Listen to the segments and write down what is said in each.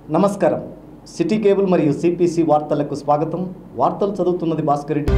నమస్కారం city cable మరియు CPC వార్తలకు స్వాగతం వార్తలు చదువుతున్నది భాస్కర్ రెడ్డి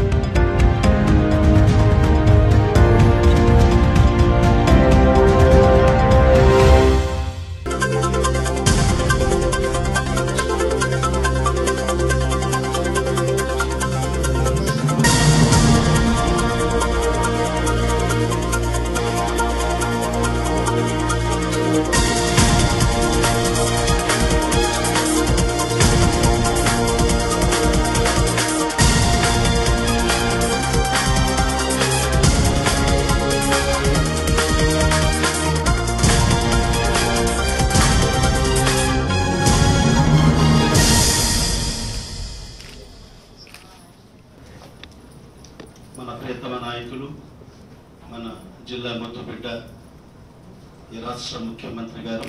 మన ప్రియతమ నాయకులు మన జిల్లా ముద్దుబిడ్డ ఈ రాష్ట్ర ముఖ్యమంత్రి గారు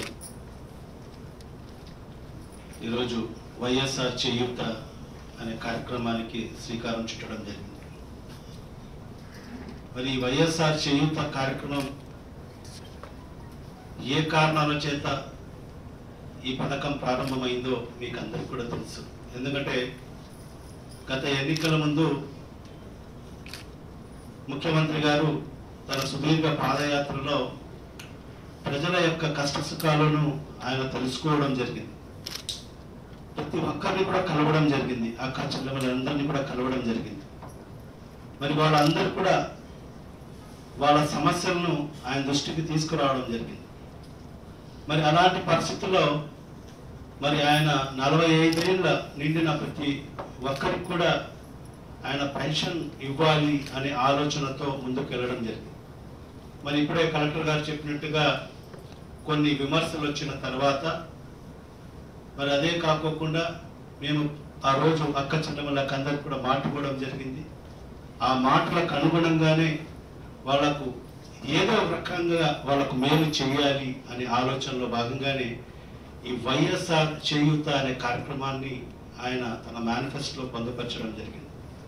ఈరోజు వైఎస్ఆర్ చేయూత అనే కార్యక్రమానికి శ్రీకారం చుట్టడం జరిగింది మరి ఈ వైఎస్ఆర్ చేయూత కార్యక్రమం ఏ కారణాల చేత ఈ పథకం ప్రారంభమైందో మీకు అందరికీ కూడా తెలుసు ఎందుకంటే గత ఎన్నికల ముందు ముఖ్యమంత్రి గారు తన సుదీర్ఘ పాదయాత్రలో ప్రజల యొక్క కష్ట సుఖాలను ఆయన తెలుసుకోవడం జరిగింది ప్రతి ఒక్కరిని కూడా కలవడం జరిగింది అక్క చెల్లెమ్మలందరినీ కూడా కలవడం జరిగింది మరి వాళ్ళందరూ కూడా వాళ్ళ సమస్యలను ఆయన దృష్టికి తీసుకురావడం జరిగింది మరి అలాంటి పరిస్థితుల్లో మరి ఆయన నలభై ఐదేళ్ల నిండిన ప్రతి ఒక్కరికి కూడా ఆయన పెన్షన్ ఇవ్వాలి అనే ఆలోచనతో ముందుకు వెళ్ళడం జరిగింది మరి ఇప్పుడే కలెక్టర్ గారు చెప్పినట్టుగా కొన్ని విమర్శలు వచ్చిన తర్వాత మరి అదే కాకోకుండా మేము ఆ రోజు అక్క చెల్లెమ్మలకు అందరికి కూడా మాట ఇవ్వడం జరిగింది ఆ మాటలకు అనుగుణంగానే వాళ్ళకు ఏదో ఒక రకంగా వాళ్ళకు మేలు చేయాలి అనే ఆలోచనలో భాగంగానే ఈ వైఎస్ఆర్ చేయూత అనే కార్యక్రమాన్ని ఆయన తన మేనిఫెస్టోలో పొందుపరచడం జరిగింది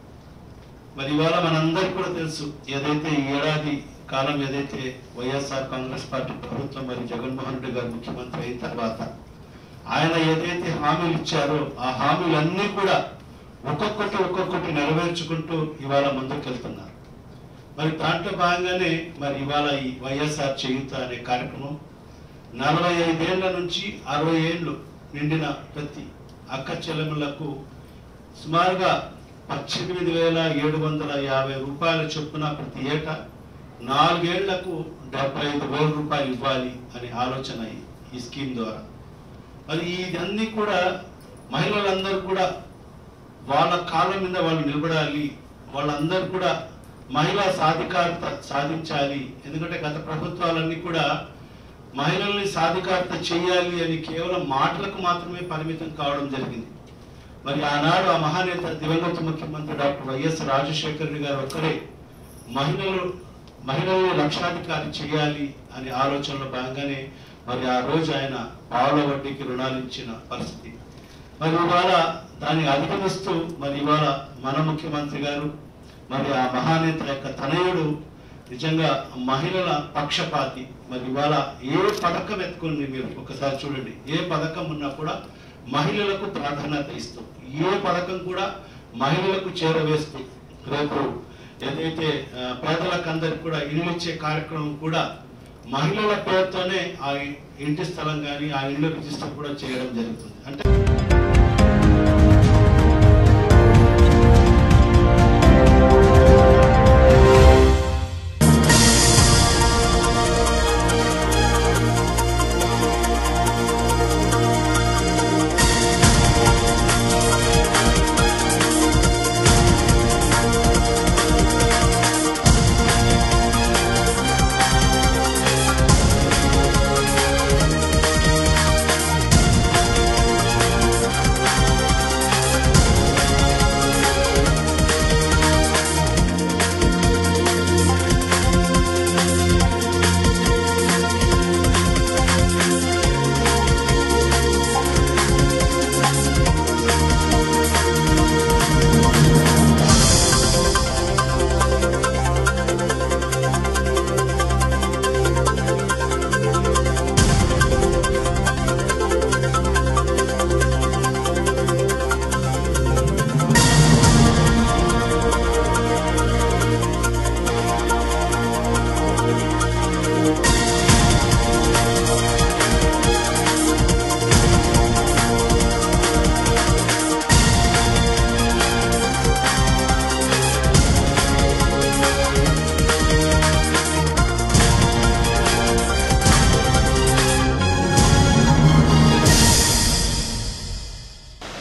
మరి ఇవాళ మనందరికీ కూడా తెలుసు ఏదైతే ఈ ఏడాది కాలం ఏదైతే వైఎస్ఆర్ కాంగ్రెస్ పార్టీ ప్రభుత్వం మరి జగన్మోహన్ రెడ్డి గారు ముఖ్యమంత్రి అయిన తర్వాత ఆయన ఏదైతే హామీలు ఇచ్చారో ఆ హామీలన్నీ కూడా ఒక్కొక్కటి ఒక్కొక్కటి నెరవేర్చుకుంటూ ఇవాళ ముందుకు వెళ్తున్నారు మరి దాంట్లో భాగంగానే మరి ఇవాళ ఈ వైఎస్ఆర్ చేయుత అనే కార్యక్రమం నలభై ఐదేళ్ల నుంచి అరవై ఏళ్ళు నిండిన ప్రతి అక్క చెల్లెములకు సుమారుగా పద్దెనిమిది వేల ఏడు వందల యాభై రూపాయల చొప్పున ప్రతి ఏటా నాలుగేళ్లకు డెబ్బై ఐదు వేల రూపాయలు ఇవ్వాలి అనే ఆలోచన ఈ- ఈ స్కీమ్ ద్వారా మరి ఇదన్నీ కూడా మహిళలందరూ కూడా వాళ్ళ కాళ్ళ మీద వాళ్ళు నిలబడాలి వాళ్ళందరూ కూడా మహిళా సాధికారత సాధించాలి ఎందుకంటే గత ప్రభుత్వాలన్నీ కూడా మహిళల్ని సాధికారత చేయాలి అని కేవలం మాటలకు మాత్రమే పరిమితం కావడం జరిగింది మరి ఆనాడు ఆ మహానేత దివంగత ముఖ్యమంత్రి డాక్టర్ వైఎస్ రాజశేఖర రెడ్డి గారు ఒక్కరే మహిళలు మహిళల్ని లక్షాధికారి చేయాలి అనే ఆలోచనలో భాగంగానే మరి ఆ రోజు ఆయన పావుల వడ్డీకి రుణాలు ఇచ్చిన పరిస్థితి మరి ఇవాళ దాన్ని అధిగమిస్తూ మరి ఇవాళ మన ముఖ్యమంత్రి గారు మరి ఆ మహానేత యొక్క తనయుడు నిజంగా మహిళల పక్షపాతి మరి ఇవాళ ఏ పథకం ఎత్తుకుని మీరు ఒకసారి చూడండి ఏ పథకం ఉన్నా కూడా మహిళలకు ప్రాధాన్యత ఇస్తూ ఏ పథకం కూడా మహిళలకు చేరవేస్తూ రేపు ఏదైతే ఆ, పేదలకు అందరికి కూడా ఇల్లు ఇచ్చే కార్యక్రమం కూడా మహిళల పేరుతోనే ఆ ఇంటి స్థలం కానీ ఆ ఇల్లు రిజిస్టర్ కూడా చేయడం జరుగుతుంది అంటే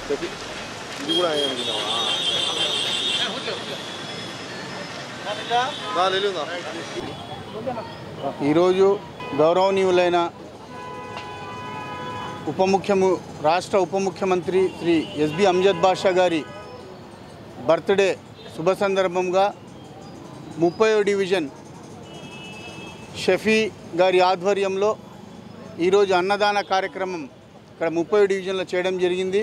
చెప్పి ఇది కూడా ఆయన అనుకున్నావా నా తెలియదా ఈరోజు గౌరవనీయులైన ఉప ముఖ్యము రాష్ట్ర ఉప ముఖ్యమంత్రి శ్రీ ఎస్బి అంజద్ బాషా గారి బర్త్డే శుభ సందర్భంగా ముప్పై డివిజన్ షఫీ గారి ఆధ్వర్యంలో ఈరోజు అన్నదాన కార్యక్రమం ఇక్కడ ముప్పై డివిజన్లో చేయడం జరిగింది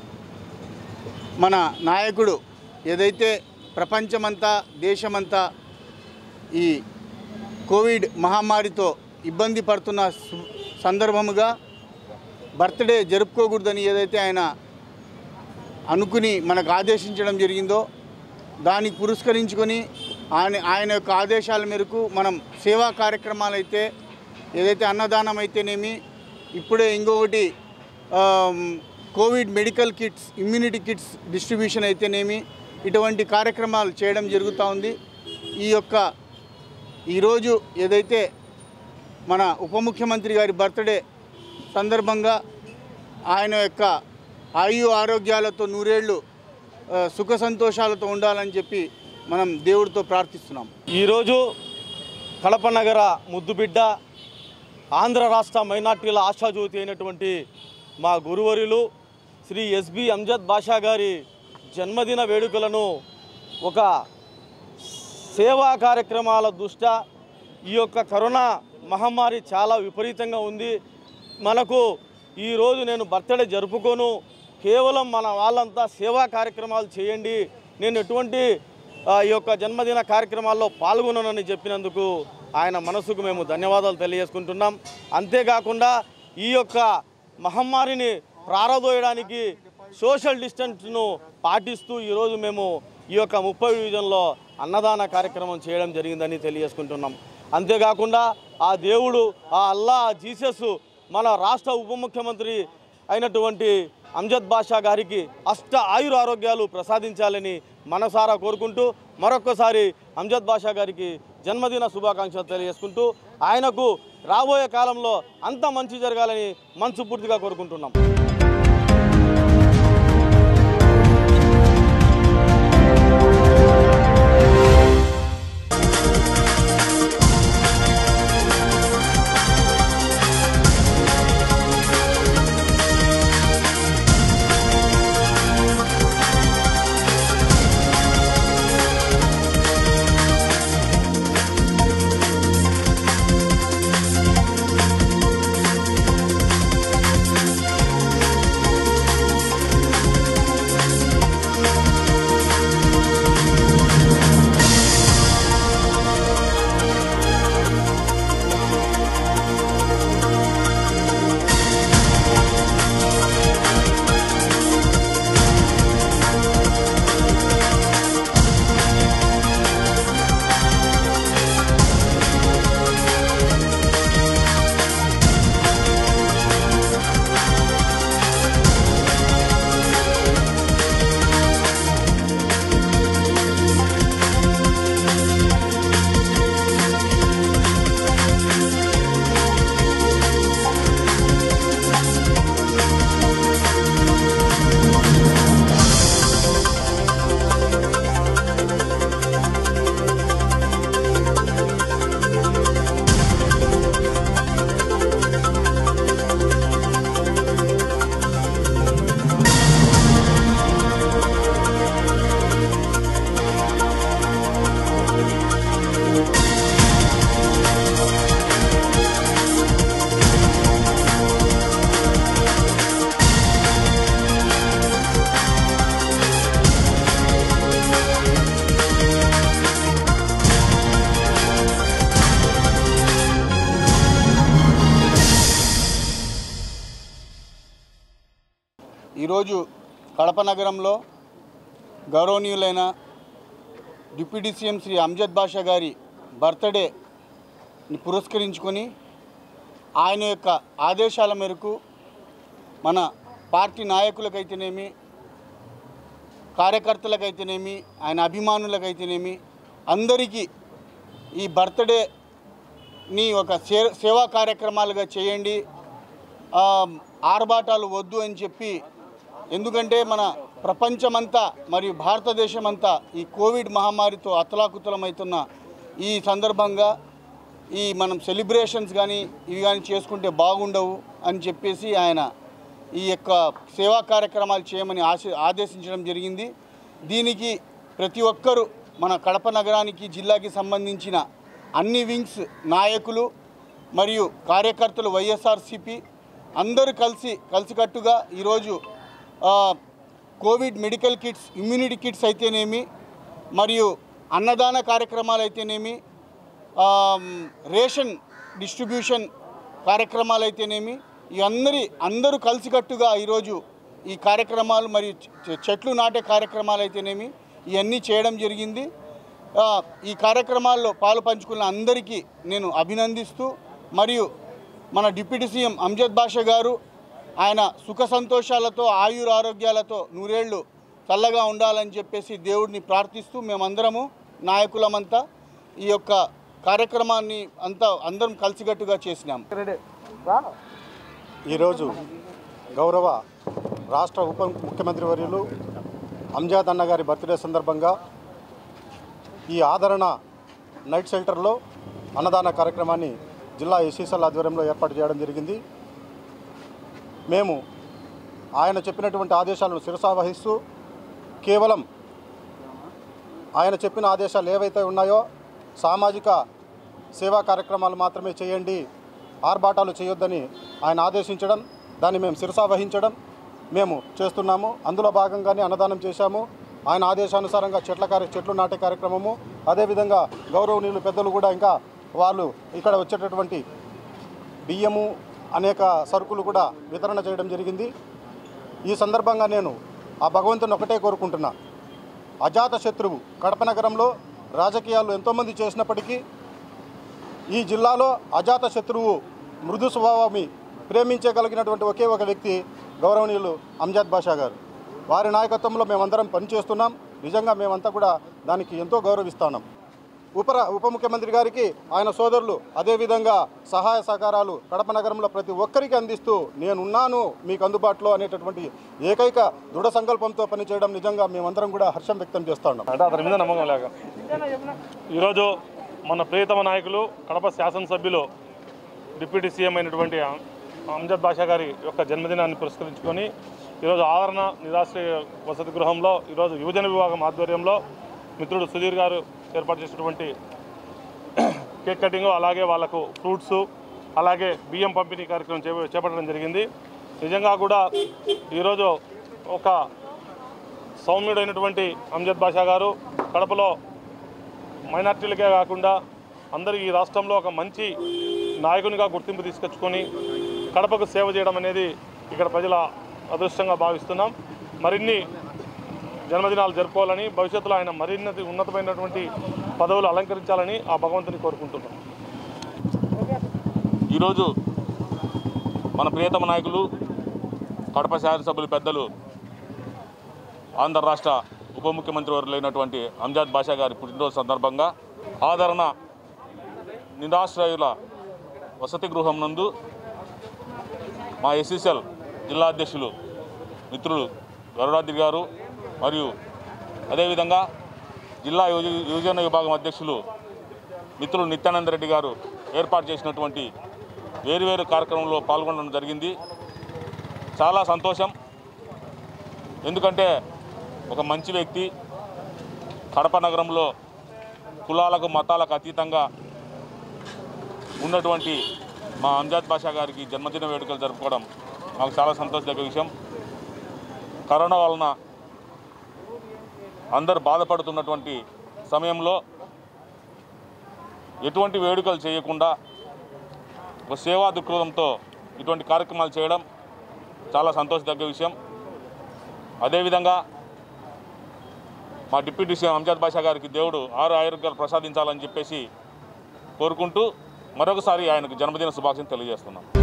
మన నాయకుడు ఏదైతే ప్రపంచమంతా దేశమంతా ఈ కోవిడ్ మహమ్మారితో ఇబ్బంది పడుతున్న సు- సందర్భముగా బర్త్డే జరుపుకోకూడదని ఏదైతే ఆయన అనుకుని మనకు ఆదేశించడం జరిగిందో దాన్ని పురస్కరించుకొని ఆయన ఆయన యొక్క ఆదేశాల మేరకు మనం సేవా కార్యక్రమాలు అయితే ఏదైతే అన్నదానం అయితేనేమి ఇప్పుడే ఇంకొకటి um, Covid medical kits immunity kits distribution అయితేనేమి ఇటువంటి కార్యక్రమాలు చేయడం జరుగుతూ ఉంది ఈ యొక్క ఈరోజు ఏదైతే మన ఉప ముఖ్యమంత్రి గారి బర్త్డే సందర్భంగా ఆయన యొక్క ఆయు ఆరోగ్యాలతో నూరేళ్ళు ఆ, సుఖ సంతోషాలతో ఉండాలని చెప్పి మనం దేవుడితో ప్రార్థిస్తున్నాం ఈరోజు కడప నగర ముద్దుబిడ్డ ఆంధ్ర రాష్ట్ర మైనార్టీల ఆశాజ్యోతి అయినటువంటి మా గురువరులు శ్రీ ఎస్బి అంజద్ బాషా గారి జన్మదిన వేడుకలను ఒక సేవా కార్యక్రమాల దృష్ట్యా ఈ యొక్క కరోనా మహమ్మారి చాలా విపరీతంగా ఉంది మనకు ఈరోజు నేను బర్త్డే జరుపుకోను కేవలం మన వాళ్ళంతా సేవా కార్యక్రమాలు చేయండి నేను ఎటువంటి ఆ, ఈ యొక్క జన్మదిన కార్యక్రమాల్లో పాల్గొననని చెప్పినందుకు ఆయన మనసుకు మేము ధన్యవాదాలు తెలియజేసుకుంటున్నాం అంతేకాకుండా ఈ యొక్క మహమ్మారిని ప్రారదోయడానికి సోషల్ డిస్టెన్స్ను పాటిస్తూ ఈరోజు మేము ఈ యొక్క ముప్పై డివిజన్లో అన్నదాన కార్యక్రమం చేయడం జరిగిందని తెలియజేసుకుంటున్నాం అంతేకాకుండా ఆ దేవుడు ఆ అల్లా ఆ జీసస్ మన రాష్ట్ర ఉప ముఖ్యమంత్రి అయినటువంటి అంజద్ బాషా గారికి అష్ట ఆయుర ఆరోగ్యాలు ప్రసాదించాలని మనసారా కోరుకుంటూ మరొక్కసారి అంజద్ బాషా గారికి జన్మదిన శుభాకాంక్షలు తెలియజేసుకుంటూ ఆయనకు రాబోయే కాలంలో అంత మంచి జరగాలని మనస్ఫూర్తిగా కోరుకుంటున్నాం ఈరోజు కడప నగరంలో గౌరవనీయులైన డిప్యూటీ సీఎం శ్రీ అంజద్ బాషా గారి బర్త్డేని పురస్కరించుకొని ఆయన యొక్క ఆదేశాల మేరకు మన పార్టీ నాయకులకైతేనేమి కార్యకర్తలకైతేనేమి ఆయన అభిమానులకైతేనేమి అందరికీ ఈ బర్త్డేని ఒక సే సేవా కార్యక్రమాలుగా చేయండి ఆ, ఆర్భాటాలు వద్దు అని చెప్పి ఎందుకంటే మన ప్రపంచమంతా మరియు భారతదేశమంతా ఈ కోవిడ్ మహమ్మారితో అతలాకుతలమవుతున్న ఈ సందర్భంగా ఈ మనం సెలబ్రేషన్స్ కానీ ఇవి కానీ చేసుకుంటే బాగుండవు అని చెప్పేసి ఆయన ఈ యొక్క సేవా కార్యక్రమాలు చేయమని ఆశ ఆదేశించడం జరిగింది దీనికి ప్రతి ఒక్కరూ మన కడప నగరానికి జిల్లాకి సంబంధించిన అన్ని వింగ్స్ నాయకులు మరియు కార్యకర్తలు వైఎస్ఆర్సిపి అందరూ కలిసి కలిసికట్టుగా ఈరోజు ఆ, Covid medical kits immunity kits అయితేనేమి మరియు అన్నదాన కార్యక్రమాలు అయితేనేమి ఆమ్, రేషన్ డిస్ట్రిబ్యూషన్ కార్యక్రమాలు అయితేనేమి ఈ అందరి అందరూ కలిసికట్టుగా ఈరోజు ఈ కార్యక్రమాలు మరియు చె- చెట్లు నాటే కార్యక్రమాలు అయితేనేమి ఇవన్నీ చేయడం జరిగింది ఆ, ఈ కార్యక్రమాల్లో పాలు పంచుకున్న అందరికీ నేను అభినందిస్తూ మరియు మన డిప్యూటీ సీఎం అంజద్ బాషా గారు ఆయన సుఖ సంతోషాలతో ఆయుర ఆరోగ్యాలతో నూరేళ్లు చల్లగా ఉండాలని చెప్పేసి దేవుడిని ప్రార్థిస్తూ మేమందరము నాయకులమంతా ఈ యొక్క కార్యక్రమాన్ని అంతా అందరం కలిసికట్టుగా చేసినాం ఈరోజు గౌరవ రాష్ట్ర ఉప ముఖ్యమంత్రి వర్యులు అంజాద్ అన్న గారి బర్త్డే సందర్భంగా ఈ ఆదరణ నైట్ షెల్టర్లో అన్నదాన కార్యక్రమాన్ని జిల్లా ఎస్సీసల్ ఆధ్వర్యంలో ఏర్పాటు చేయడం జరిగింది మేము ఆయన చెప్పినటువంటి ఆదేశాలను శిరసావహిస్తూ కేవలం ఆయన చెప్పిన ఆదేశాలు ఏవైతే ఉన్నాయో సామాజిక సేవా కార్యక్రమాలు మాత్రమే చేయండి ఆర్భాటాలు చేయొద్దని ఆయన ఆదేశించడం దాన్ని మేము శిరసావహించడం మేము చేస్తున్నాము అందులో భాగంగానే అన్నదానం చేశాము ఆయన ఆదేశానుసారంగా చెట్ల కార్య చెట్లు నాటే కార్యక్రమము అదేవిధంగా గౌరవనీయులు పెద్దలు కూడా ఇంకా వాళ్ళు ఇక్కడ వచ్చేటటువంటి బియ్యము అనేక సరుకులు కూడా వితరణ చేయడం జరిగింది ఈ సందర్భంగా నేను ఆ భగవంతుని ఒకటే కోరుకుంటున్నా అజాత శత్రువు కడప నగరంలో రాజకీయాలు ఎంతోమంది చేసినప్పటికీ ఈ జిల్లాలో అజాత శత్రువు మృదు స్వభావాన్ని ప్రేమించగలిగినటువంటి ఒకే ఒక వ్యక్తి గౌరవనీయులు అంజాద్ బాషా గారు వారి నాయకత్వంలో మేమందరం పనిచేస్తున్నాం నిజంగా మేమంతా కూడా దానికి ఎంతో గౌరవిస్తున్నాం ఉప ఉప ముఖ్యమంత్రి గారికి ఆయన సోదరులు అదేవిధంగా సహాయ సహకారాలు కడప నగరంలో ప్రతి ఒక్కరికి అందిస్తూ నేనున్నాను మీకు అందుబాటులో అనేటటువంటి ఏకైక దృఢ సంకల్పంతో పనిచేయడం నిజంగా మేమందరం కూడా హర్షం వ్యక్తం చేస్తున్నాం అంటే అతని మీద నమ్మకం లేక ఈరోజు మన ప్రియతమ నాయకులు కడప శాసనసభ్యులు డిప్యూటీ సీఎం అయినటువంటి అంజద్ బాషా గారి యొక్క జన్మదినాన్ని పురస్కరించుకొని ఈరోజు ఆదరణ నిరాశ్రయ వసతి గృహంలో ఈరోజు యువజన విభాగం ఆధ్వర్యంలో మిత్రుడు సుధీర్ గారు ఏర్పాటు చేసినటువంటి కేక్ కటింగ్ అలాగే వాళ్ళకు ఫ్రూట్స్ అలాగే బియ్యం పంపిణీ కార్యక్రమం చేప- చేపట్టడం జరిగింది నిజంగా కూడా ఈరోజు ఒక సౌమ్యుడైనటువంటి అంజద్ బాషా గారు కడపలో మైనార్టీలకే కాకుండా అందరికీ ఈ రాష్ట్రంలో ఒక మంచి నాయకునిగా గుర్తింపు తీసుకొచ్చుకొని కడపకు సేవ చేయడం అనేది ఇక్కడ ప్రజల అదృష్టంగా భావిస్తున్నాం మరిన్ని జన్మదినాలు జరుపుకోవాలని భవిష్యత్తులో ఆయన మరిన్ని ఉన్నతమైనటువంటి పదవులు అలంకరించాలని ఆ భగవంతుని కోరుకుంటున్నాం ఈరోజు మన ప్రియతమ నాయకులు కడప శాసనసభ్యులు పెద్దలు ఆంధ్ర రాష్ట్ర ఉప ముఖ్యమంత్రి వర్యులైనటువంటి అంజాద్ బాషా గారి పుట్టినరోజు సందర్భంగా ఆదరణ నిరాశ్రయుల వసతి గృహం నందు మా ఎస్ఎస్ఎల్ జిల్లా అధ్యక్షులు మిత్రులు గరుడాద్రి గారు మరియు అదేవిధంగా జిల్లా యువజ యువజన విభాగం అధ్యక్షులు మిత్రులు నిత్యానంద రెడ్డి గారు ఏర్పాటు చేసినటువంటి వేరువేరు కార్యక్రమంలో పాల్గొనడం జరిగింది చాలా సంతోషం ఎందుకంటే ఒక మంచి వ్యక్తి కడప నగరంలో కులాలకు మతాలకు అతీతంగా ఉన్నటువంటి మా అంజాద్ బాషా గారికి జన్మదిన వేడుకలు జరుపుకోవడం మాకు చాలా సంతోషదగ్గ విషయం కరోనా వలన అందరు బాధపడుతున్నటువంటి సమయంలో ఎటువంటి వేడుకలు చేయకుండా ఒక సేవా దృక్పథంతో ఇటువంటి కార్యక్రమాలు చేయడం చాలా సంతోషదగ్గ విషయం అదేవిధంగా మా డిప్యూటీ సీఎం అంజాద్ బాషా గారికి దేవుడు ఆరు ఆరోగ్యాలు ప్రసాదించాలని చెప్పేసి కోరుకుంటూ మరొకసారి ఆయనకు జన్మదిన శుభాకాంక్షలు తెలియజేస్తున్నాం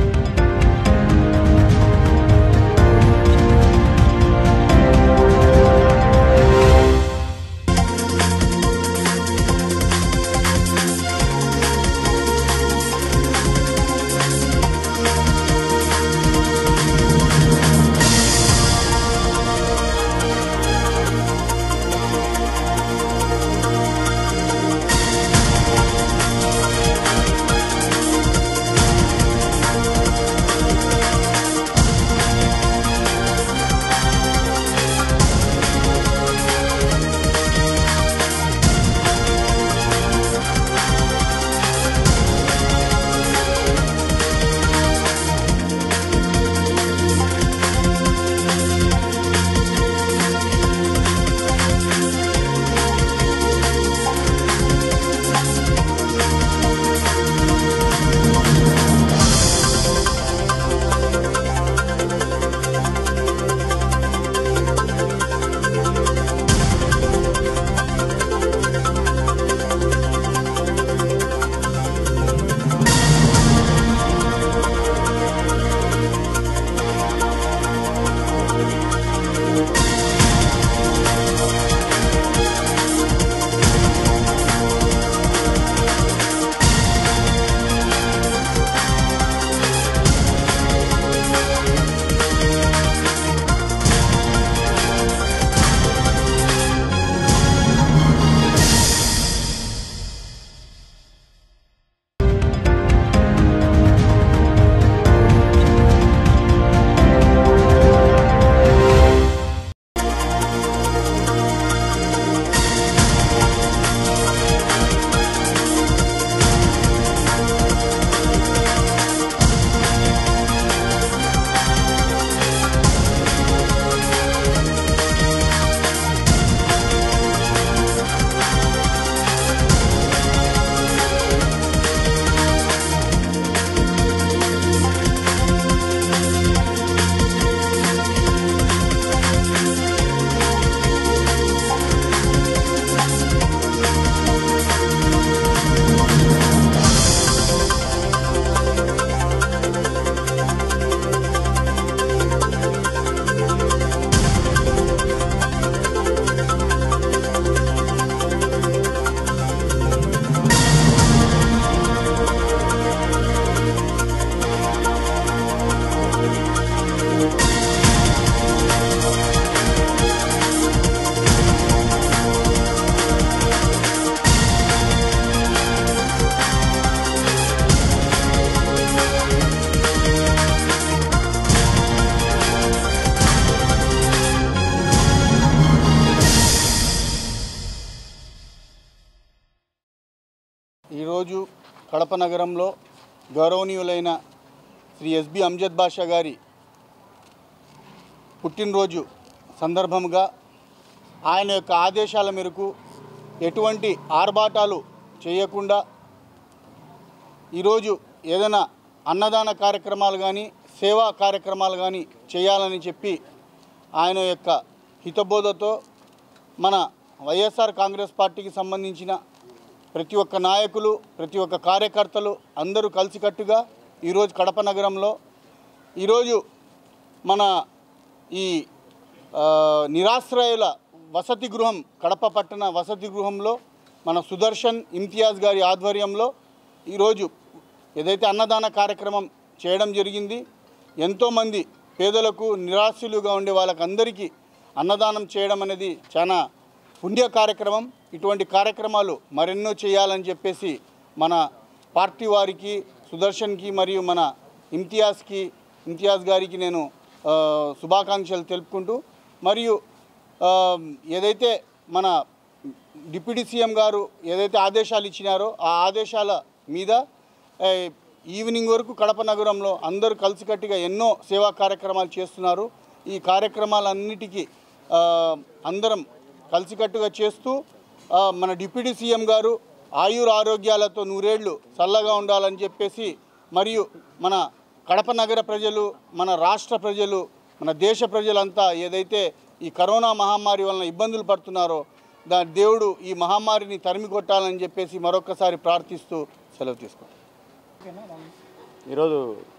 ఈరోజు కడప నగరంలో గౌరవనీయులైన శ్రీ ఎస్బి అంజద్ బాషా గారి పుట్టినరోజు సందర్భంగా ఆయన యొక్క ఆదేశాల మేరకు ఎటువంటి ఆర్భాటాలు చేయకుండా ఈరోజు ఏదైనా అన్నదాన కార్యక్రమాలు కానీ సేవా కార్యక్రమాలు కానీ చేయాలని చెప్పి ఆయన యొక్క హితబోధతో మన వైఎస్ఆర్ కాంగ్రెస్ పార్టీకి సంబంధించిన ప్రతి ఒక్క నాయకులు ప్రతి ఒక్క కార్యకర్తలు అందరూ కలిసికట్టుగా ఈరోజు కడప నగరంలో ఈరోజు మన ఈ ఆ, నిరాశ్రయుల వసతి గృహం కడప పట్టణ వసతి గృహంలో మన సుదర్శన్ ఇమ్తియాజ్ గారి ఆధ్వర్యంలో ఈరోజు ఏదైతే అన్నదాన కార్యక్రమం చేయడం జరిగింది ఎంతోమంది పేదలకు నిరాశ్రులుగా ఉండే వాళ్ళకందరికీ అన్నదానం చేయడం అనేది చాలా పుణ్య కార్యక్రమం ఇటువంటి కార్యక్రమాలు మరెన్నో చేయాలని చెప్పేసి మన పార్టీ వారికి సుదర్శన్కి మరియు మన ఇమ్తియాజ్కి ఇమ్తియాజ్ గారికి నేను ఆ, శుభాకాంక్షలు తెలుపుకుంటూ మరియు ఆ, ఏదైతే మన డిప్యూటీ సీఎం గారు ఏదైతే ఆదేశాలు ఇచ్చినారో ఆ ఆదేశాల మీద ఏ, ఈవినింగ్ వరకు కడప నగరంలో అందరూ కలిసికట్టుగా ఎన్నో సేవా కార్యక్రమాలు చేస్తున్నారు ఈ కార్యక్రమాలన్నిటికీ ఆ, అందరం కలిసికట్టుగా చేస్తూ ఆ, మన డిప్యూటీ సీఎం గారు ఆయుర ఆరోగ్యాలతో నూరేళ్లు చల్లగా ఉండాలని చెప్పేసి మరియు మన కడప నగర ప్రజలు మన రాష్ట్ర ప్రజలు మన దేశ ప్రజలంతా ఏదైతే ఈ కరోనా మహమ్మారి వలన ఇబ్బందులు పడుతున్నారో దా దేవుడు ఈ మహమ్మారిని తరిమి కొట్టాలని చెప్పేసి మరొకసారి ప్రార్థిస్తూ సెలవు తీసుకుంటాం ఈరోజు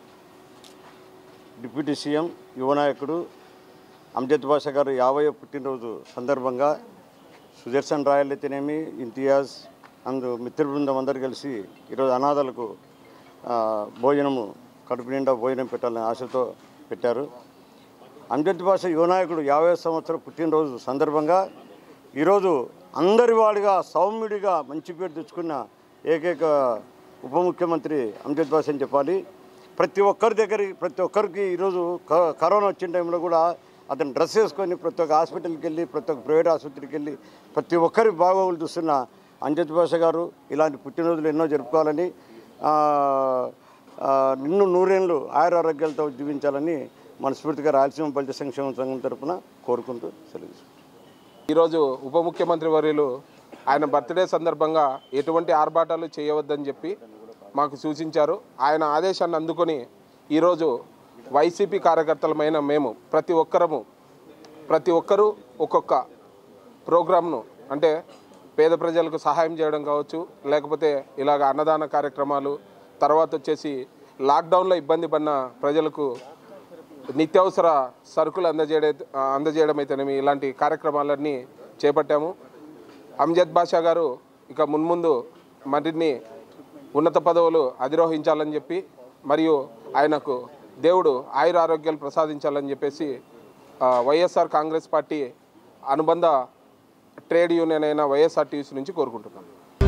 డిప్యూటీ సీఎం యువ నాయకుడు అంజద్ బాషా గారు యాభై పుట్టినరోజు సందర్భంగా సుదర్శన్ రాయల్ అయితేనేమి ఇంతియాజ్ అందు మిత్ర బృందం అందరు కలిసి ఈరోజు అనాథలకు ఆ, భోజనము కడుపు నిండా భోజనం పెట్టాలని ఆశతో పెట్టారు అంజద్ భాష యువ నాయకుడు యాభై సంవత్సరం పుట్టినరోజు సందర్భంగా ఈరోజు అందరి వాడిగా సౌమ్యుడిగా మంచి పేరు తెచ్చుకున్న ఏకైక ఉప ముఖ్యమంత్రి అంజద్ భాష అని చెప్పాలి ప్రతి ఒక్కరి దగ్గర ప్రతి ఒక్కరికి ఈరోజు క- కరోనా వచ్చిన టైంలో కూడా అతను డ్రెస్ వేసుకొని ప్రతి ఒక్క హాస్పిటల్కి వెళ్ళి ప్రతి ఒక్క ప్రైవేట్ ఆసుపత్రికి వెళ్ళి ప్రతి ఒక్కరి బాగోగులు చూస్తున్న అంజద్ భాష గారు ఇలాంటి పుట్టినరోజులు ఎన్నో జరుపుకోవాలని ఆ, ఆ, నిన్ను నూరేళ్ళు ఆయుర ఆరోగ్యాలతో జీవించాలని మనస్ఫూర్తిగా రాయలసీమ ప్రజల సంక్షేమ సంఘం తరపున కోరుకుంటూ సెలవు తీసుకుంటాను. ఈరోజు ఉప ముఖ్యమంత్రి వర్యులు ఆయన బర్త్డే సందర్భంగా ఎటువంటి ఆర్భాటాలు చేయవద్దని చెప్పి మాకు సూచించారు ఆయన ఆదేశాన్ని అందుకొని ఈరోజు వైసీపీ కార్యకర్తలమైన మేము ప్రతి ఒక్కరము ప్రతి ఒక్కరూ ఒక్కొక్క ప్రోగ్రామ్ను అంటే పేద ప్రజలకు సహాయం చేయడం కావచ్చు లేకపోతే ఇలాగ అన్నదాన కార్యక్రమాలు తర్వాత వచ్చేసి లాక్డౌన్లో ఇబ్బంది పడిన ప్రజలకు నిత్యావసర సరుకులు అందజేయడ అందజేయడం అయితేనేమి ఇలాంటి కార్యక్రమాలన్నీ చేపట్టాము అంజద్ బాషా గారు ఇక మున్ముందు మరిన్ని ఉన్నత పదవులు అధిరోహించాలని చెప్పి మరియు ఆయనకు దేవుడు ఆయుర ఆరోగ్యాలు ప్రసాదించాలని చెప్పేసి ఆ, వైఎస్ఆర్ కాంగ్రెస్ పార్టీ అనుబంధ ట్రేడ్ యూనియన్ అయిన వైఎస్ఆర్టీసీ నుంచి కోరుకుంటున్నాం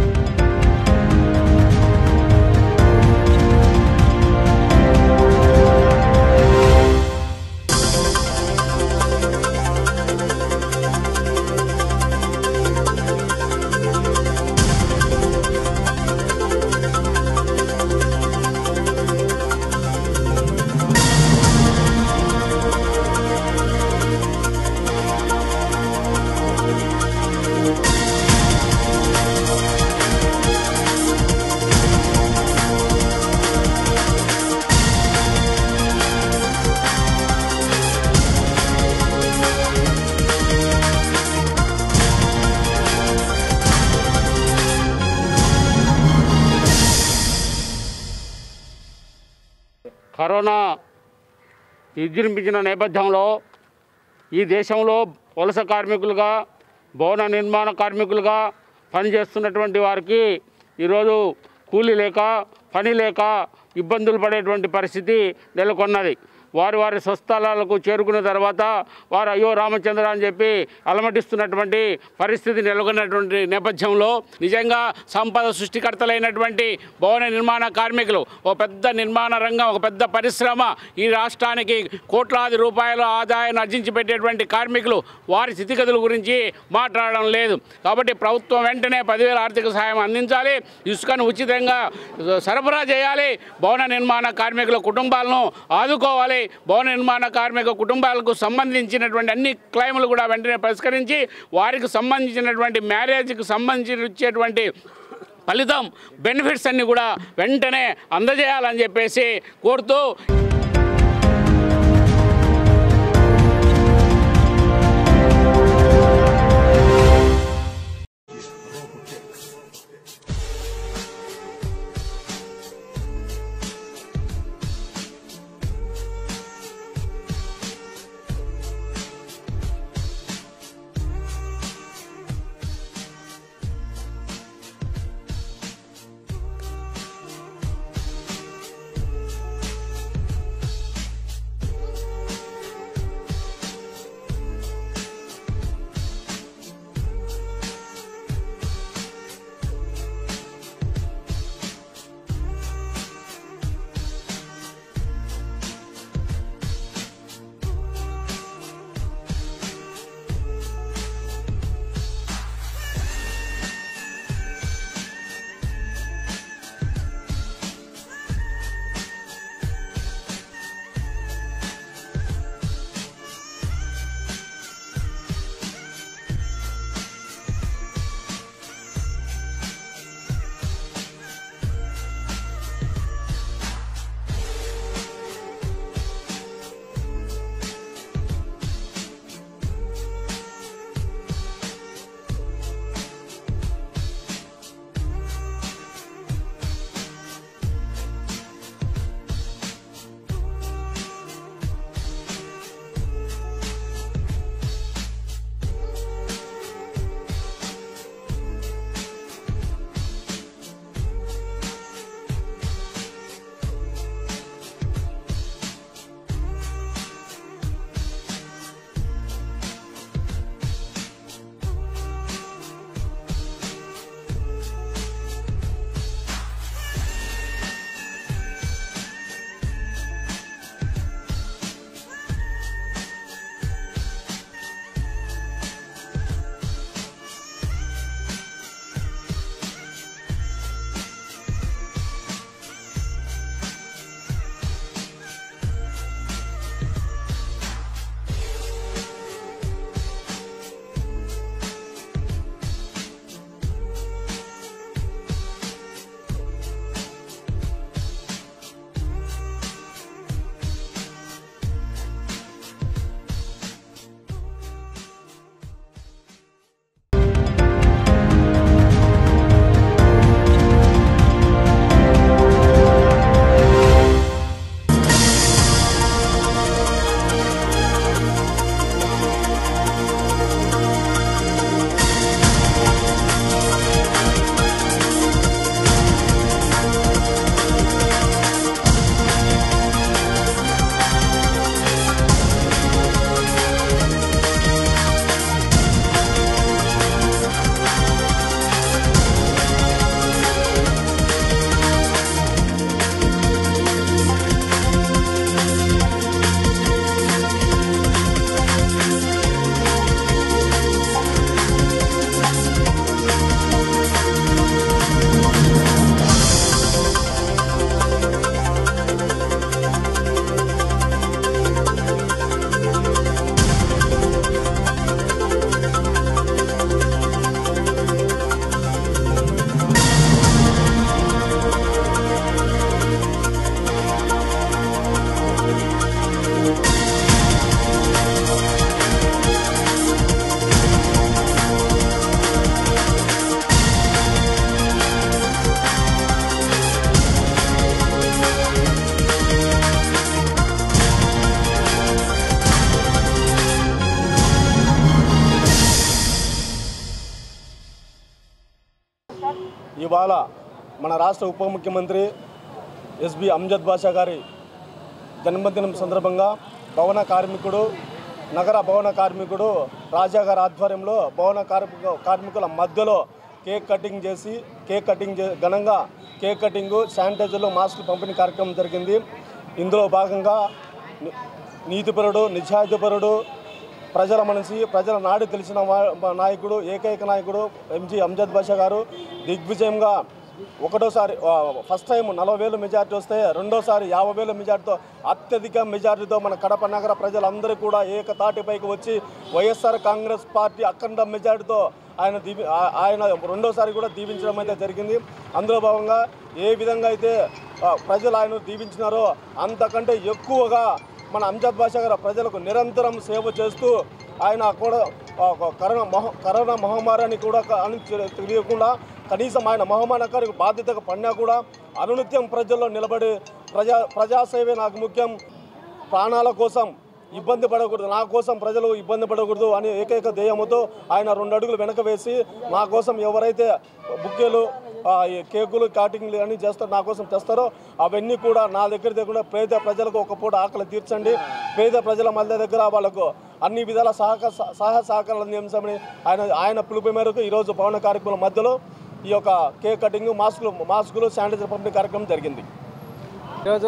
కరోనా విజృంభించిన నేపథ్యంలో ఈ దేశంలో వలస కార్మికులుగా భవన నిర్మాణ కార్మికులుగా పనిచేస్తున్నటువంటి వారికి ఈరోజు కూలీ లేక పని లేక ఇబ్బందులు పడేటువంటి పరిస్థితి నెలకొన్నది వారి వారి స్వస్థలాలకు చేరుకున్న తర్వాత వారు అయ్యో రామచంద్ర అని చెప్పి అలమటిస్తున్నటువంటి పరిస్థితి నెలకొన్నటువంటి నేపథ్యంలో నిజంగా సంపద సృష్టికర్తలైనటువంటి భవన నిర్మాణ కార్మికులు ఒక పెద్ద నిర్మాణ రంగం ఒక పెద్ద పరిశ్రమ ఈ రాష్ట్రానికి కోట్లాది రూపాయల ఆదాయాన్ని ఆర్జించి పెట్టేటువంటి కార్మికులు వారి స్థితిగతుల గురించి మాట్లాడడం లేదు కాబట్టి ప్రభుత్వం వెంటనే పదివేల ఆర్థిక సహాయం అందించాలి ఇసుకను ఉచితంగా సరఫరా చేయాలి భవన నిర్మాణ కార్మికుల కుటుంబాలను ఆదుకోవాలి భవన నిర్మాణ కార్మిక కుటుంబాలకు సంబంధించినటువంటి అన్ని క్లైములు కూడా వెంటనే పరిష్కరించి వారికి సంబంధించినటువంటి మ్యారేజ్కి సంబంధించి ఇచ్చేటువంటి ఫలితం బెనిఫిట్స్ అన్ని కూడా వెంటనే అందజేయాలని చెప్పేసి కోరుతూ ఇవాళ మన రాష్ట్ర ఉప ముఖ్యమంత్రి ఎస్బి అంజద్ బాషా గారి జన్మదినం సందర్భంగా భవన కార్మికుడు నగర భవన కార్మికుడు రాజా గారి ఆధ్వర్యంలో భవన కార్మిక కార్మికుల మధ్యలో కేక్ కటింగ్ చేసి కేక్ కటింగ్ చే ఘనంగా కేక్ కటింగు శానిటైజర్లు మాస్కులు పంపిణీ కార్యక్రమం జరిగింది ఇందులో భాగంగా ని- నీతిపరుడు నిజాయితీపరుడు ప్రజల మనిషి ప్రజల నాడి తెలిసిన వా- నాయకుడు ఏకైక నాయకుడు ఎంజీ అంజద్ బాషా గారు దిగ్విజయంగా ఒకటోసారి ఆ, ఫస్ట్ టైం నలభై వేలు మెజార్టీ వస్తే రెండోసారి యాభై వేల మెజార్టీతో అత్యధిక మెజార్టీతో మన కడప నగర ప్రజలందరూ కూడా ఏకతాటిపైకి వచ్చి వైఎస్ఆర్ కాంగ్రెస్ పార్టీ అఖండ మెజార్టీతో ఆయన దీవి ఆ- ఆయన రెండోసారి కూడా దీవించడం అయితే జరిగింది అందులో భాగంగా ఏ విధంగా అయితే ఆ, ప్రజలు ఆయన దీవించినారో అంతకంటే ఎక్కువగా మన అంజద్ బాషా గారు ప్రజలకు నిరంతరం సేవ చేస్తూ ఆయన కూడా ఆ, కరోనా మహ కరోనా మహమ్మారిని కూడా క- అని తె- తెలియకుండా కనీసం ఆయన మహమ్మారికి బాధ్యతగా పడినా కూడా అనునిత్యం ప్రజల్లో నిలబడి ప్రజా ప్రజాసేవే నాకు ముఖ్యం ప్రాణాల కోసం ఇబ్బంది పడకూడదు నా కోసం ప్రజలు ఇబ్బంది పడకూడదు అనే ఏకైక ధ్యేయముతో ఆయన రెండు అడుగులు వెనక వేసి నా కోసం ఎవరైతే బుక్కేలు ఆ, ఈ కేకులు కాటింగ్లు అన్నీ చేస్తారో నా కోసం తెస్తారో అవన్నీ కూడా నా దగ్గర దగ్గర పేద ప్రజలకు ఒక పూట ఆకలి తీర్చండి పేద ప్రజల మధ్య దగ్గర వాళ్ళకు అన్ని విధాల సహక సహాయ సహకారాలు అందించమని ఆయన ఆయన పిలుపు మేరకు ఈరోజు పవన కార్యక్రమం మధ్యలో ఈ యొక్క కేక్ కటింగ్ మాస్కులు మాస్కులు శానిటైజర్ పంపిణీ కార్యక్రమం జరిగింది ఈరోజు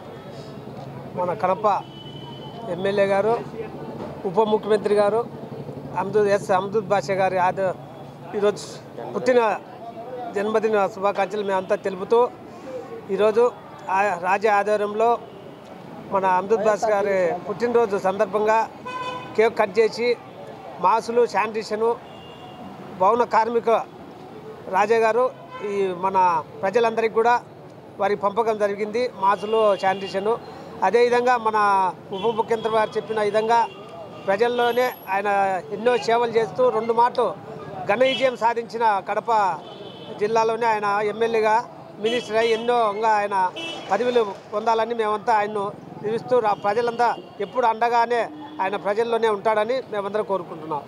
మన కడప ఎమ్మెల్యే గారు ఉప ముఖ్యమంత్రి గారు అమ్దుద్ ఎస్ అమ్దుద్ బాషా గారి ఆద ఈరోజు పుట్టిన జన్మదిన శుభాకాంక్షలు మేమంతా తెలుపుతూ ఈరోజు ఆ రాజా ఆధ్వర్యంలో మన అమ్దుద్ బాష్ గారి పుట్టినరోజు సందర్భంగా కేక్ కట్ చేసి మాసులు శానిటేషను భవన కార్మిక రాజా గారు ఈ మన ప్రజలందరికీ కూడా వారి పంపకం జరిగింది మాసులు శానిటేషను అదేవిధంగా మన ఉప ముఖ్యమంత్రి గారు చెప్పిన విధంగా ప్రజల్లోనే ఆయన ఎన్నో సేవలు చేస్తూ రెండు మాటలు ఘన విజయం సాధించిన కడప జిల్లాలోనే ఆయన ఎమ్మెల్యేగా మినిస్టర్ అయి ఎన్నో ఇంకా ఆయన పదవులు పొందాలని మేమంతా ఆయన్ను దీవిస్తూ రా- ప్రజలంతా ఎప్పుడు అండగానే ఆయన ప్రజల్లోనే ఉంటాడని మేమందరం కోరుకుంటున్నాం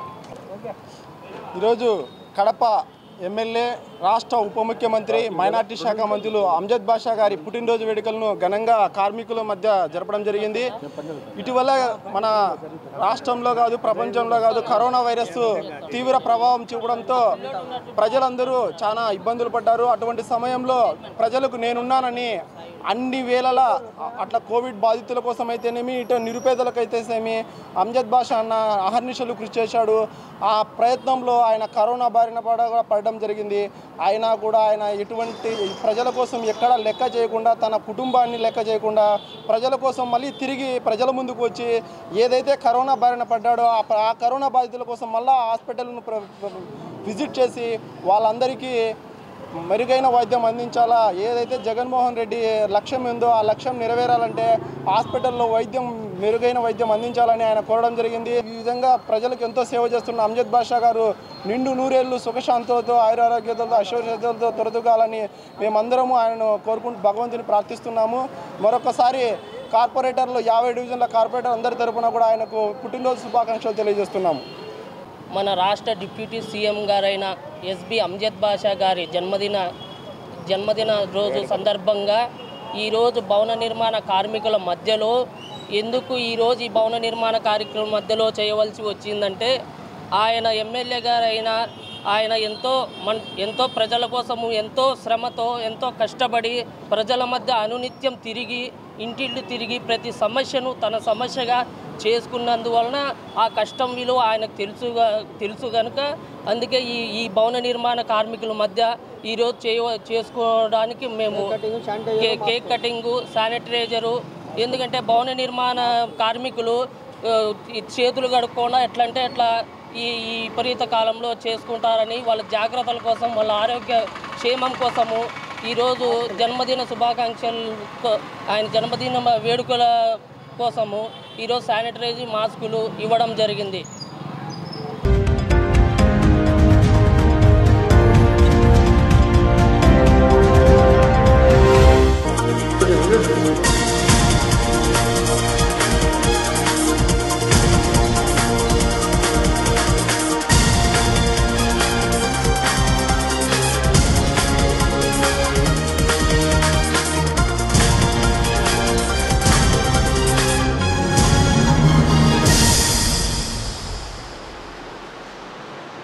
ఈరోజు కడప ఎమ్మెల్యే రాష్ట్ర ఉప ముఖ్యమంత్రి మైనార్టీ శాఖ మంత్రులు అంజద్ బాషా గారి పుట్టినరోజు వేడుకలను ఘనంగా కార్మికుల మధ్య జరపడం జరిగింది ఇటీవల మన రాష్ట్రంలో కాదు ప్రపంచంలో కాదు కరోనా వైరస్ తీవ్ర ప్రభావం చూపడంతో ప్రజలందరూ చాలా ఇబ్బందులు పడ్డారు అటువంటి సమయంలో ప్రజలకు నేనున్నానని అన్ని వేళల అట్లా కోవిడ్ బాధితుల కోసం అయితేనేమి ఇటు నిరుపేదలకు అయితేనేమి అంజద్ బాషా అన్న అహర్నిశలు కృషి చేశాడు ఆ ప్రయత్నంలో ఆయన కరోనా బారిన పడ పడడం జరిగింది అయినా కూడా ఆయన ఎటువంటి ప్రజల కోసం ఎక్కడ లెక్క చేయకుండా తన కుటుంబాన్ని లెక్క చేయకుండా ప్రజల కోసం మళ్ళీ తిరిగి ప్రజల ముందుకు వచ్చి ఏదైతే కరోనా బారిన పడ్డాడో ఆ ప్ర- ఆ కరోనా బాధితుల కోసం మళ్ళా హాస్పిటల్ను ప్ర- ప్ర- విజిట్ చేసి వాళ్ళందరికీ మెరుగైన వైద్యం అందించాలా ఏదైతే జగన్మోహన్ రెడ్డి లక్ష్యం ఉందో ఆ లక్ష్యం నెరవేరాలంటే హాస్పిటల్లో వైద్యం మెరుగైన వైద్యం అందించాలని ఆయన కోరడం జరిగింది ఈ విధంగా ప్రజలకు ఎంతో సేవ చేస్తున్న అంజద్ బాషా గారు నిండు నూరేళ్లు సుఖశాంతులతో ఆయురారోగ్యాలతో అశ్వర్యతలతో తొలతూగాలని మేమందరము ఆయనను కోరుకుంటూ భగవంతుని ప్రార్థిస్తున్నాము మరొకసారి కార్పొరేటర్లు యాభై డివిజన్ల కార్పొరేటర్ అందరి తరపున కూడా ఆయనకు పుట్టినరోజు శుభాకాంక్షలు తెలియజేస్తున్నాము మన రాష్ట్ర డిప్యూటీ సీఎం గారైన ఎస్బి అంజద్ బాషా గారి జన్మదిన జన్మదిన రోజు సందర్భంగా ఈరోజు భవన నిర్మాణ కార్మికుల మధ్యలో ఎందుకు ఈరోజు ఈ భవన నిర్మాణ కార్యక్రమం మధ్యలో చేయవలసి వచ్చిందంటే ఆయన ఎమ్మెల్యే గారైన ఆయన ఎంతో మన్ ఎంతో ప్రజల కోసము ఎంతో శ్రమతో ఎంతో కష్టపడి ప్రజల మధ్య అనునిత్యం తిరిగి ఇంటిల్లు తిరిగి ప్రతి సమస్యను తన సమస్యగా చేసుకున్నందువలన ఆ కష్టం విలువ ఆయనకు తెలుసుగా తెలుసు కనుక అందుకే ఈ ఈ భవన నిర్మాణ కార్మికుల మధ్య ఈరోజు చేయ చేసుకోవడానికి మేము కే కేక్ కటింగు శానిటైజరు ఎందుకంటే భవన నిర్మాణ కార్మికులు ఆ, ఈ చేతులు కడుక్కోకుండా ఎట్లా అంటే ఎట్లా ఈ ఈ విపరీత కాలంలో చేసుకుంటారని వాళ్ళ జాగ్రత్తల కోసం వాళ్ళ ఆరోగ్య క్షేమం కోసము ఈరోజు జన్మదిన శుభాకాంక్షలు కో- ఆయన జన్మదిన వేడుకల కోసము ఈరోజు శానిటైజర్ మాస్కులు ఇవ్వడం జరిగింది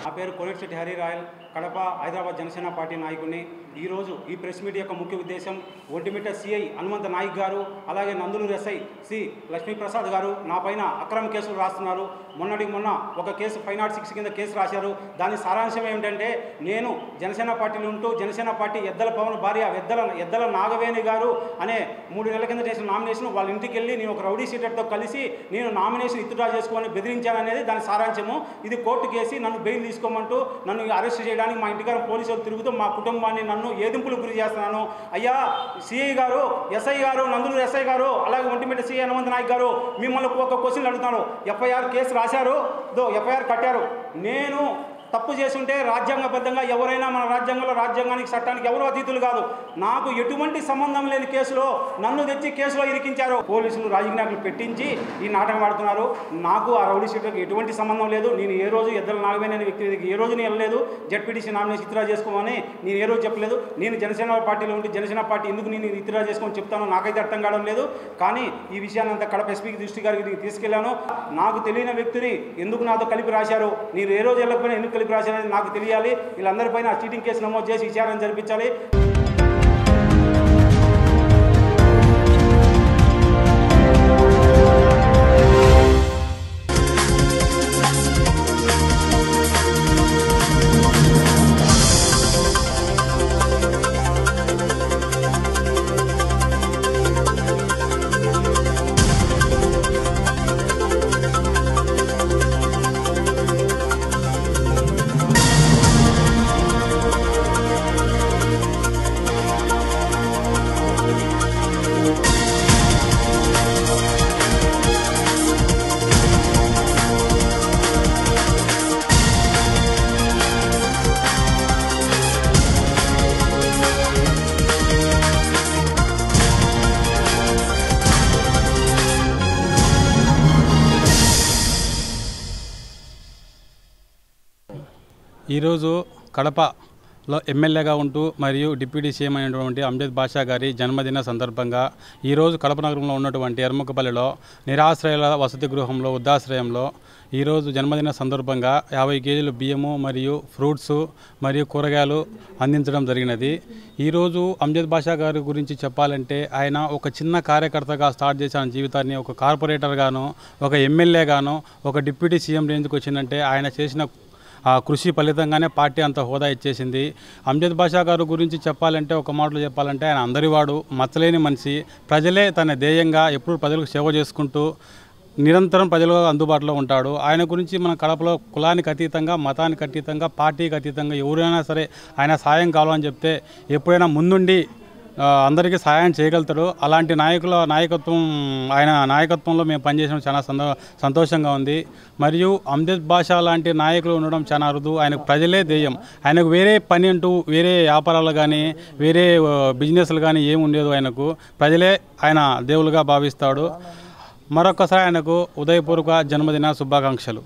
నా పేరు కోరిశెట్టి హరి రాయల్ కడప హైదరాబాద్ జనసేన పార్టీ నాయకుడిని ఈరోజు ఈ ప్రెస్ మీట్ యొక్క ముఖ్య ఉద్దేశం ఒంటిమిట్ట సిఐ హనుమంత నాయక్ గారు అలాగే నందులూరు ఎస్ఐ సి లక్ష్మీప్రసాద్ గారు నా పైన అక్రమ కేసులు రాస్తున్నారు మొన్నటికి మొన్న ఒక కేసు ఫైవ్ నాట్ సిక్స్ కింద కేసు రాశారు దాని సారాంశం ఏమిటంటే నేను జనసేన పార్టీలో ఉంటూ జనసేన పార్టీ ఎద్దల పవన్ భార్య ఎద్దల ఎద్దల నాగవేణి గారు అనే మూడు నెలల కింద చేసిన నామినేషన్ వాళ్ళ ఇంటికి వెళ్ళి నేను ఒక రౌడీ సీటర్తో కలిసి నేను నామినేషన్ ఇత్తుడ్రా చేసుకొని బెదిరించాననేది దాని సారాంశము ఇది కోర్టు కేసి నన్ను బెయిల్ తీసుకోమంటూ నన్ను అరెస్ట్ చేయడానికి మా ఇంటికారం పోలీసులు తిరుగుతూ మా కుటుంబాన్ని నన్ను ఏదింపులు గురి చేస్తున్నాను అయ్యా సిఐ గారు ఎస్ఐ గారు నందులూరు ఎస్ఐ గారు అలాగే ఒంటిమిట్ట సిఐ హనుమంత్ నాయక్ గారు మిమ్మల్ని ఒక క్వశ్చన్ అడుగుతాను ఎఫ్ఐఆర్ కేసు రాశారు దో ఎఫ్ఐఆర్ కట్టారు నేను తప్పు చేసుంటే రాజ్యాంగబద్ధంగా ఎవరైనా మన రాజ్యాంగంలో రాజ్యాంగానికి చట్టానికి ఎవరు అతీతులు కాదు నాకు ఎటువంటి సంబంధం లేని కేసులో నన్ను తెచ్చి కేసులో ఇరికించారు పోలీసులు రాజకీయాలు పెట్టించి ఈ నాటకం ఆడుతున్నారు నాకు ఆ రౌడీ షీట్లకు ఎటువంటి సంబంధం లేదు నేను ఏ రోజు ఎద్దల నాగవేణి అనే వ్యక్తి దగ్గరికి ఏ రోజు నేను వెళ్ళలేదు జడ్పీటీసీ నామినేషన్ ఇతిరా చేసుకోమని నేను ఏ రోజు చెప్పలేదు నేను జనసేన పార్టీలో ఉండి జనసేన పార్టీ ఎందుకు నేను ఇతిరా చేసుకొని చెప్తానో నాకైతే అర్థం కావడం లేదు కానీ ఈ విషయాన్ని అంతా కడప ఎస్పీకి దృష్టి గారికి తీసుకెళ్లాను నాకు తెలియని వ్యక్తిని ఎందుకు నాతో కలిపి రాశారు నేను ఏ రోజు వెళ్ళకపోయినా ఎందుకు కలిపి రాశారనేది నాకు తెలియాలి వీళ్ళందరిపైన చీటింగ్ కేసు నమోదు చేసి విచారణ జరిపించాలి ఈరోజు కడపలో ఎమ్మెల్యేగా ఉంటూ మరియు డిప్యూటీ సీఎం అయినటువంటి అంజద్ బాషా గారి జన్మదిన సందర్భంగా ఈరోజు కడప నగరంలో ఉన్నటువంటి ఎర్మకపల్లిలో నిరాశ్రయాల వసతి గృహంలో వృద్ధాశ్రయంలో ఈరోజు జన్మదిన సందర్భంగా యాభై కేజీలు బియ్యము మరియు ఫ్రూట్స్ మరియు కూరగాయలు అందించడం జరిగినది ఈరోజు అంజద్ బాషా గారి గురించి చెప్పాలంటే ఆయన ఒక చిన్న కార్యకర్తగా స్టార్ట్ చేసిన జీవితాన్ని ఒక కార్పొరేటర్గాను ఒక ఎమ్మెల్యేగాను ఒక డిప్యూటీ సీఎం రేంజ్కి వచ్చిందంటే ఆయన చేసిన ఆ కృషి ఫలితంగానే పార్టీ అంత హోదా ఇచ్చేసింది అంజద్ బాషా గారు గురించి చెప్పాలంటే ఒక మాటలో చెప్పాలంటే ఆయన అందరివాడు మచ్చలేని మనిషి ప్రజలే తన ధ్యేయంగా ఎప్పుడు ప్రజలకు సేవ చేసుకుంటూ నిరంతరం ప్రజలు అందుబాటులో ఉంటాడు ఆయన గురించి మన కడపలో కులానికి అతీతంగా మతానికి అతీతంగా పార్టీకి అతీతంగా ఎవరైనా సరే ఆయన సాయం కావాలని చెప్తే ఎప్పుడైనా ముందుండి ఆ, అందరికీ సహాయం చేయగలుగుతాడు అలాంటి నాయకుల నాయకత్వం ఆయన నాయకత్వంలో మేము పనిచేయడం చాలా సంతో సంతోషంగా ఉంది మరియు అమ్జద్ బాషా లాంటి నాయకులు ఉండడం చాలా అరుదు ఆయనకు ప్రజలే ధ్యేయం ఆయనకు వేరే పని అంటూ వేరే వ్యాపారాలు కానీ వేరే ఆ, బిజినెస్లు కానీ ఏమి ఉండేది ఆయనకు ప్రజలే ఆయన దేవులుగా భావిస్తాడు మరొకసారి ఆయనకు ఉదయపూర్వక జన్మదిన శుభాకాంక్షలు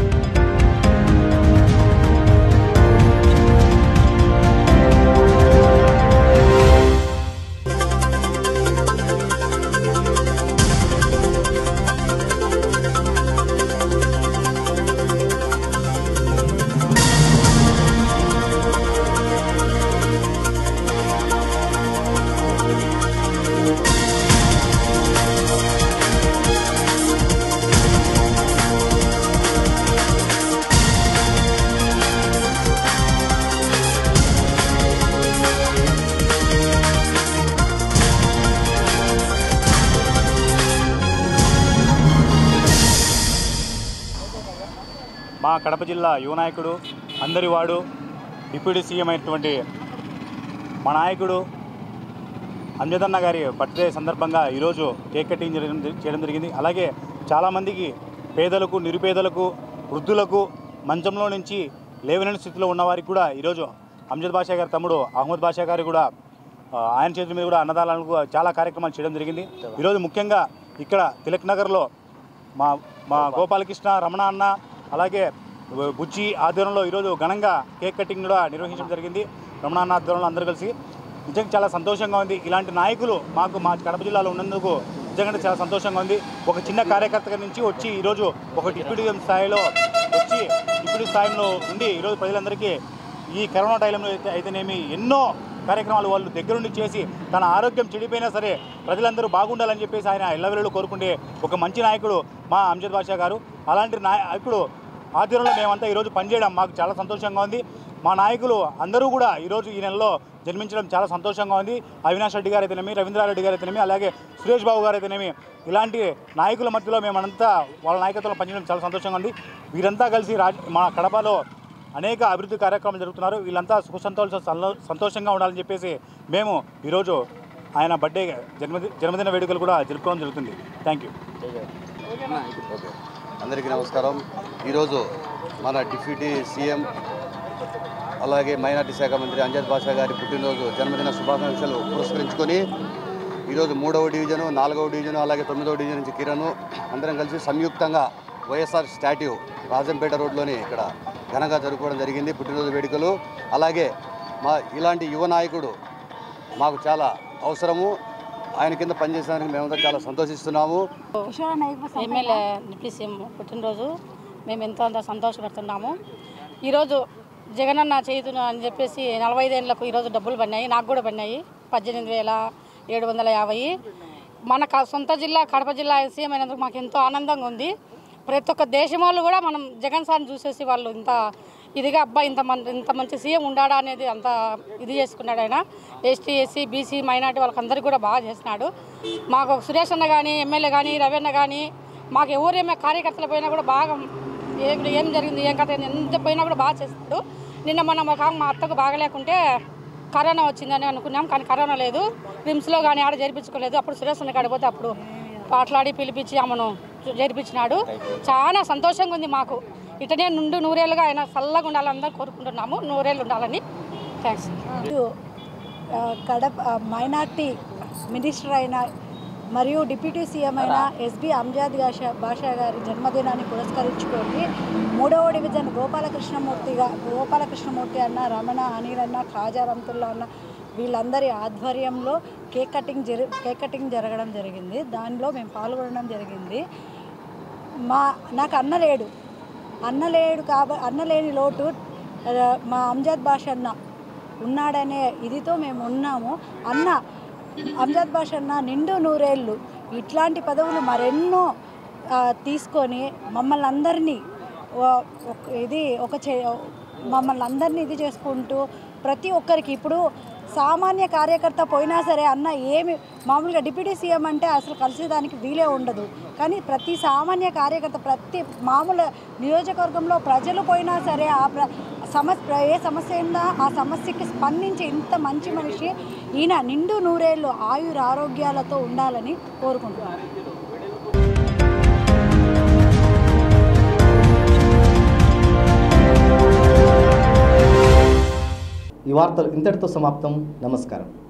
మా కడప జిల్లా యువ నాయకుడు అందరి వాడు డిప్యూటీ సీఎం అయినటువంటి మా నాయకుడు అంజదన్న గారి బర్త్డే సందర్భంగా ఈరోజు కేక్ కటింగ్ చేయడం చేయడం జరిగింది అలాగే చాలామందికి పేదలకు నిరుపేదలకు వృద్ధులకు మంచంలో నుంచి లేవలేని స్థితిలో ఉన్న వారికి కూడా ఈరోజు అంజద్ బాషా గారి తమ్ముడు అహ్మద్ బాషా గారు కూడా ఆ, ఆయన చేతుల మీద కూడా అన్నదానాలకు చాలా కార్యక్రమాలు చేయడం జరిగింది ఈరోజు ముఖ్యంగా ఇక్కడ తిలక్ నగర్లో మా మా గోపాలకృష్ణ రమణ అన్న అలాగే బుజ్జి ఆధ్వర్యంలో ఈరోజు ఘనంగా కేక్ కటింగ్ కూడా నిర్వహించడం జరిగింది రమణ అన్న ఆధ్వర్యంలో అందరూ కలిసి నిజంగా చాలా సంతోషంగా ఉంది ఇలాంటి నాయకులు మాకు మా కడప జిల్లాలో ఉన్నందుకు నిజంగా చాలా సంతోషంగా ఉంది ఒక చిన్న కార్యకర్త నుంచి వచ్చి ఈరోజు ఒక డిప్యూటీ స్థాయిలో వచ్చి డిప్యూటీ డిప్యూటీ స్థాయిలో ఉండి ఈరోజు ప్రజలందరికీ ఈ కరోనా టైంలో అయితే అయితేనేమి ఎన్నో కార్యక్రమాలు వాళ్ళు దగ్గరుండి చేసి తన ఆరోగ్యం చెడిపోయినా సరే ప్రజలందరూ బాగుండాలని చెప్పేసి ఆయన ఎల్లవెల్లు కోరుకుంటే ఒక మంచి నాయకుడు మా అంజద్ బాషా గారు అలాంటి నాయకుడు ఆధ్వర్యంలో మేమంతా ఈరోజు పనిచేయడం మాకు చాలా సంతోషంగా ఉంది మా నాయకులు అందరూ కూడా ఈరోజు ఈ నెలలో జన్మించడం చాలా సంతోషంగా ఉంది అవినాష్ రెడ్డి గారు అయితేనేమి రవీంద్రారెడ్డి గారు అయితేనేమి అలాగే సురేష్ బాబు గారు అయితేనేమి ఇలాంటి నాయకుల మధ్యలో మేమంతా వాళ్ళ నాయకత్వంలో పనిచేయడం చాలా సంతోషంగా ఉంది వీరంతా కలిసి రాజ్ మా కడపలో అనేక అభివృద్ధి కార్యక్రమాలు జరుగుతున్నారు వీళ్ళంతా సుఖ సంతోష సంతోషంగా ఉండాలని చెప్పేసి మేము ఈరోజు ఆయన బర్త్డే జన్మది జన్మదిన వేడుకలు కూడా జరుపుకోవడం జరుగుతుంది థ్యాంక్ యూ ఓకే అందరికీ నమస్కారం ఈరోజు మన డిప్యూటీ సీఎం అలాగే మైనార్టీ శాఖ మంత్రి అంజద్ బాషా గారి పుట్టినరోజు జన్మదిన శుభాకాంక్షలు పురస్కరించుకొని ఈరోజు మూడవ డివిజను నాలుగవ డివిజను అలాగే తొమ్మిదవ డివిజన్ నుంచి కిరణ్ అందరం కలిసి సంయుక్తంగా వైఎస్ఆర్ స్టాట్యూ రాజంపేట రోడ్లోని ఇక్కడ ఘనంగా జరుపుకోవడం జరిగింది పుట్టినరోజు వేడుకలు అలాగే మా ఇలాంటి యువ నాయకుడు మాకు చాలా అవసరము ఆయన కింద పనిచేసేదానికి మేమంతా చాలా సంతోషిస్తున్నాము ఎమ్మెల్యే డిప్యూటీ సీఎం పుట్టినరోజు మేము ఎంతో అంత సంతోషపడుతున్నాము ఈరోజు జగనన్న చేతును అని చెప్పేసి నలభై ఐదేళ్లకు ఈరోజు డబ్బులు పడినాయి నాకు కూడా పడినాయి పద్దెనిమిది వేల ఏడు వందల యాభై మన క- సొంత జిల్లా కడప జిల్లా సీఎం అయినందుకు మాకు ఎంతో ఆనందంగా ఉంది ప్రతి ఒక్క దేశం వాళ్ళు కూడా మనం జగన్ సార్ని చూసేసి వాళ్ళు ఇంత ఇదిగా అబ్బా ఇంత మంది ఇంత మంచి సీఎం ఉండాడా అనేది అంత ఇది చేసుకున్నాడు ఆయన ఎస్టీ ఎస్సీ బీసీ మైనార్టీ వాళ్ళకందరికీ కూడా బాగా చేసినాడు మాకు ఒక సురేష్ అన్న కానీ ఎమ్మెల్యే కానీ రవి అన్న కానీ మాకు ఎవరేమే కార్యకర్తలు పోయినా కూడా బాగా ఏం ఏం జరిగింది ఏం కథ ఏంది, ఎంత పోయినా కూడా బాగా చేస్తాడు నిన్న మొన్న మా కాక మా అత్తకు బాగలేకుంటే కరోనా వచ్చిందని అనుకున్నాం కానీ కరోనా లేదు రిమ్స్లో కానీ ఆడ జరిపించుకోలేదు అప్పుడు సురేష్ అన్న కాడికి పోతే అప్పుడు పాటలాడి పిలిపించి ఆమెను జరిపించినాడు చాలా సంతోషంగా ఉంది మాకు ఇటనే నుండు నూరేళ్ళుగా ఆయన చల్లగా ఉండాలని అందరూ కోరుకుంటున్నాము నూరేళ్ళు ఉండాలని థ్యాంక్స్ ఆ, కడప ఆ, మైనార్టీ మినిస్టర్ అయిన మరియు డిప్యూటీ సీఎం అయిన ఎస్బి అంజాద్ బాషా బాషా గారి జన్మదినాన్ని పురస్కరించుకొని మూడవ డివిజన్ గోపాలకృష్ణమూర్తిగా గోపాలకృష్ణమూర్తి అన్న రమణ అనిల్ అన్న ఖాజా రమ్తుల్లా అన్న వీళ్ళందరి ఆధ్వర్యంలో కేక్ కటింగ్ జరి కేక్ కటింగ్ జరగడం జరిగింది దానిలో మేము పాల్గొనడం జరిగింది మా నాకు అన్న లేడు అన్న లేడు కాబ అన్న లేని లోటు ఆ, మా అంజాద్ బాష అన్న ఉన్నాడనే ఇదితో మేము ఉన్నాము అన్న అంజాద్ బాష అన్న నిండు నూరేళ్ళు ఇట్లాంటి పదవులు మరెన్నో ఆ, తీసుకొని మమ్మల్ని అందరినీ ఓ- ఒక- ఇది ఒక చే మమ్మల్ని అందరినీ ఇది చేసుకుంటూ ప్రతి ఒక్కరికి ఇప్పుడు సామాన్య కార్యకర్త పోయినా సరే అన్న ఏమి మామూలుగా డిప్యూటీ సీఎం అంటే అసలు కలిసేదానికి వీలే ఉండదు కానీ ప్రతి సామాన్య కార్యకర్త ప్రతి మామూలు నియోజకవర్గంలో ప్రజలు పోయినా సరే ఆ ప్ర సమస్య ఏ సమస్య ఉందా ఆ సమస్యకి స్పందించి ఇంత మంచి మనిషి ఈయన నిండు నూరేళ్ళు ఆయుర ఆరోగ్యాలతో ఉండాలని కోరుకుంటున్నాను ఈ వార్తలు ఇంతటితో సమాప్తం నమస్కారం